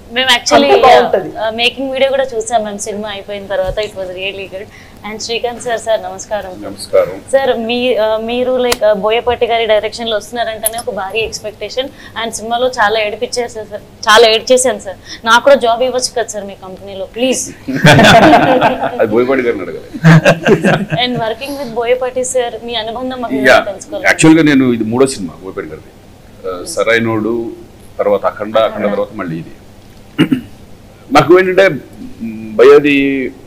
మేము యాక్చువల్లీ అంత బాగుంటది. మేకింగ్ వీడియో కూడా చూసాం మేము సినిమా అయిపోయిన తర్వాత it was really good and Srikanth sir sir నమస్కారం నమస్కారం సార్ మీ ఆ, మీరు లైక్ బోయపాటి గారి డైరెక్షన్ లో వస్తున్నారంటేనే ఒక భారీ ఎక్స్పెక్టేషన్ అండ్ సినిమాలో చాలా ఏడిపించేసారు సార్ చాలా ఏడ్చేసాను సార్ నాకు కూడా జాబ్ ఇవ్వచ్చు కదా సార్ మీ కంపెనీలో ప్లీజ్ అది బోయపాటి గారిని అడగాలి and working with Boyapati sir మీ అనుబంధం మాకు యా తెలుసుకోవాలి యాక్చువల్గా నేను ఇది మూడో సినిమా బోయపాటి గారిది ఆ, సరైనోడు తర్వాత అఖండ అఖండ తర్వాత మళ్ళీ ఇది నాకు ఏంటంటే మ్, భయది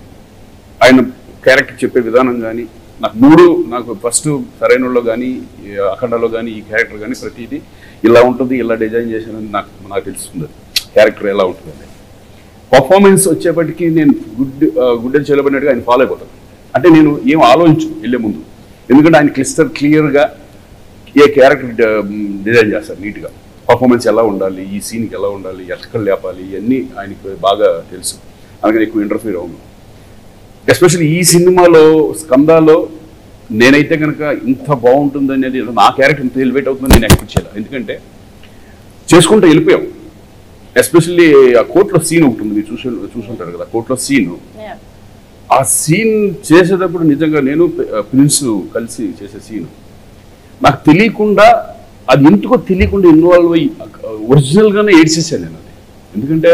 ఆయన క్యారెక్టర్ చెప్పే విధానం కానీ నాకు మూడు నాకు ఫస్ట్ సరైనలో కానీ అఖండలో కానీ ఈ క్యారెక్టర్ కానీ ప్రతిదీ ఇలా ఉంటుంది ఇలా డిజైన్ చేశానని నాకు నాకు తెలుస్తుంది క్యారెక్టర్ ఎలా ఉంటుందని పర్ఫార్మెన్స్ వచ్చేప్పటికి నేను గుడ్ గుడ్ అని చేయబడినట్టుగా ఆయన ఫాలో అయిపోతాను అంటే నేను ఏం ఆలోచించు వెళ్ళే ముందు ఎందుకంటే ఆయన క్లిస్టర్ క్లియర్గా ఏ క్యారెక్టర్ డిజైన్ చేస్తారు నీట్గా పర్ఫార్మెన్స్ ఎలా ఉండాలి ఈ సీన్కి ఎలా ఉండాలి ఎక్కడ లేపాలి ఇవన్నీ ఆయనకి బాగా తెలుసు అందుకని ఎక్కువ ఇంటర్ఫీర్ అవును ఎస్పెషల్లీ ఈ సినిమాలో స్కందాలో నేనైతే కనుక ఇంత బాగుంటుంది అనేది నా క్యారెక్టర్ ఇంత ఎలివేట్ అవుతుందని నేను ఎక్స్పెక్ట్ చేయలేదు ఎందుకంటే చేసుకుంటూ వెళ్ళిపోయాం ఎస్పెషల్లీ ఆ కోర్టులో సీన్ ఒకటి ఉంది మీరు చూసి చూసుంటారు కదా కోర్టులో సీన్ Yeah. ఆ సీన్ చేసేటప్పుడు నిజంగా నేను ప్రిన్స్ కలిసి చేసే సీన్ నాకు తెలియకుండా అది ఎందుకో తెలియకుండా ఇన్వాల్వ్ అయ్యి ఒరిజినల్గానే ఏడ్చేసాను నేను అది ఎందుకంటే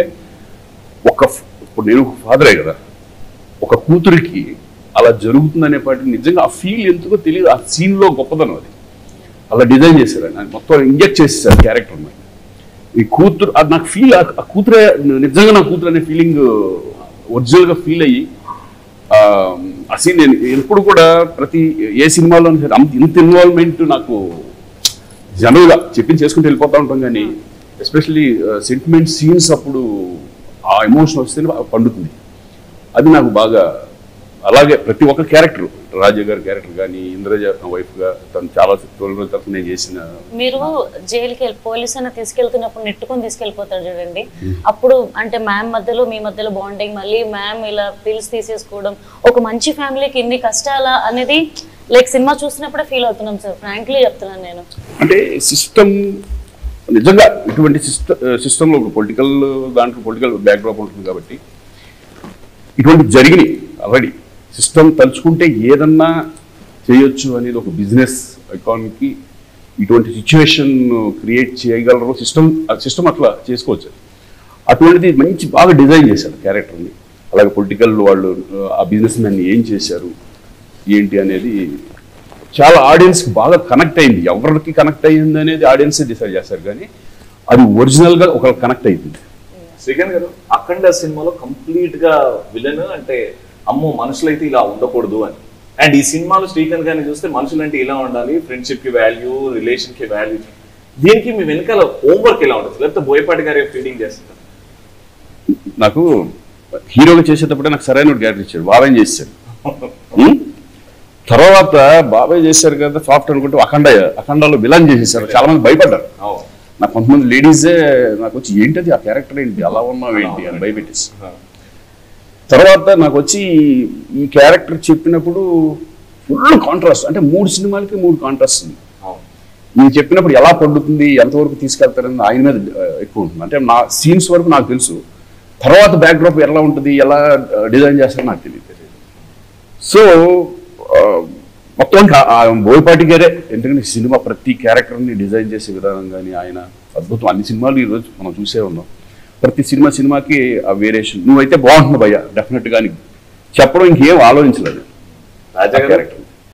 ఒక ఫ్- ఇప్పుడు నేను ఫాదరే కదా ఒక కూతురికి అలా జరుగుతుందనే పాటి నిజంగా ఆ ఫీల్ ఎందుకో తెలియదు ఆ సీన్లో గొప్పదనం అది అలా డిజైన్ చేశారు ఆయన మొత్తం ఇంజెక్ట్ చేసేసారు క్యారెక్టర్ మీద ఈ కూతురు అది నాకు ఫీల్ ఆ కూతురే నిజంగా నా కూతురు అనే ఫీలింగ్ ఒరిజినల్గా ఫీల్ అయ్యి ఆ, ఆ సీన్ నేను ఎప్పుడు కూడా ప్రతి ఏ సినిమాలో సరే అంత ఇంత ఇన్వాల్వ్మెంట్ నాకు జనరల్గా చెప్పింది చేసుకుంటూ వెళ్ళిపోతూ ఉంటాం కానీ ఎస్పెషల్లీ సెంటిమెంట్ సీన్స్ అప్పుడు ఆ ఎమోషన్ వస్తేనే బాగా పండుతుంది అది నాకు బాగా అలాగే ప్రతి ఒక్క క్యారెక్టర్ రాజా గారి క్యారెక్టర్ కానీ ఇంద్రజ వైఫ్గా తను చాలా తొలి రోజుల తర్వాత నేను చేసిన మీరు జైలుకి వెళ్ళి పోలీస్ అన్న తీసుకెళ్తున్నప్పుడు నెట్టుకొని తీసుకెళ్ళిపోతాడు చూడండి అప్పుడు అంటే మ్యామ్ మధ్యలో మీ మధ్యలో బాండింగ్ మళ్ళీ మ్యామ్ ఇలా పిల్స్ తీసేసుకోవడం ఒక మంచి ఫ్యామిలీకి ఇన్ని కష్టాలా అనేది లైక్ సినిమా చూసినప్పుడే ఫీల్ అవుతున్నాం సార్ ఫ్రాంక్లీ చెప్తున్నాను నేను అంటే సిస్టమ్ నిజంగా ఇటువంటి సిస్టమ్ సిస్టంలో ఒక పొలిటికల్ దాంట్లో పొలిటికల్ బ్యాక్డ్రాప్ ఉంటుంది కాబట్టి ఇటువంటి జరిగినాయి ఆల్రెడీ సిస్టమ్ తలుచుకుంటే ఏదన్నా చేయొచ్చు అనేది ఒక బిజినెస్ ఎకానమీకి ఇటువంటి సిచ్యువేషన్ క్రియేట్ చేయగలరు సిస్టమ్ సిస్టమ్ అట్లా చేసుకోవచ్చు అటువంటిది మంచి బాగా డిజైన్ చేశారు క్యారెక్టర్ని అలాగే పొలిటికల్ వాళ్ళు ఆ బిజినెస్ మ్యాన్ ఏం చేశారు ఏంటి అనేది చాలా ఆడియన్స్కి బాగా కనెక్ట్ అయింది ఎవరికి కనెక్ట్ అయ్యింది అనేది ఆడియన్సే డిసైడ్ చేస్తారు కానీ అది ఒరిజినల్గా ఒకరికి కనెక్ట్ అయింది శ్రీకాంత్ గారు అఖండ సినిమాలో కంప్లీట్ గా విలన్ అంటే అమ్మో మనుషులైతే ఇలా ఉండకూడదు అని అండ్ ఈ సినిమాలో శ్రీకాంత్ గారిని చూస్తే మనుషులంటే ఇలా ఉండాలి ఫ్రెండ్షిప్ కి వాల్యూ రిలేషన్ కి వాల్యూ దీనికి మీ వెనకాల హోంవర్క్ ఎలా ఉంటుంది లేకపోతే బోయపాటి గారి ఫీడింగ్ చేస్తారు నాకు హీరోగా చేసేటప్పుడే నాకు సరైన క్యారెక్టర్ ఇచ్చాడు బాబాయ్ చేశాడు ఉం? తర్వాత బాబాయ్ చేశారు కదా సాఫ్ట్ అనుకుంటే అఖండ అఖండాలో విలన్ చేసేసారు చాలా మంది భయపడ్డారు నాకు కొంతమంది లేడీసే నాకు వచ్చి ఏంటది ఆ క్యారెక్టర్ ఏంటి అలా ఉన్నావు ఏంటి అని భయపెట్టేసి తర్వాత నాకు వచ్చి ఈ క్యారెక్టర్ చెప్పినప్పుడు ఫుల్ కాంట్రాస్ట్ అంటే మూడు సినిమాలకి మూడు కాంట్రాస్ట్ ఉంది నేను చెప్పినప్పుడు ఎలా పండుతుంది ఎంతవరకు తీసుకెళ్తారని ఆయన మీద ఆ, ఎక్కువ ఉంటుంది అంటే నా సీన్స్ వరకు నాకు తెలుసు తర్వాత బ్యాక్డ్రాప్ ఎలా ఉంటుంది ఎలా డిజైన్ చేస్తారో నాకు తెలియదు సో ఆ, మొత్తానికి ఆ- ఆ బోయపాటి గారే ఎందుకంటే సినిమా ప్రతి క్యారెక్టర్ని డిజైన్ చేసే విధానం కానీ ఆయన అద్భుతం అన్ని సినిమాలు ఈరోజు మనం చూసే ఉన్నాం ప్రతి సినిమా సినిమాకి ఆ వేరియేషన్ నువ్వైతే బాగుంటుంది భయ్య డెఫినెట్గా నీకు చెప్పడం ఇంకేం ఆలోచించలేదు రాజా గారు క్యారెక్టర్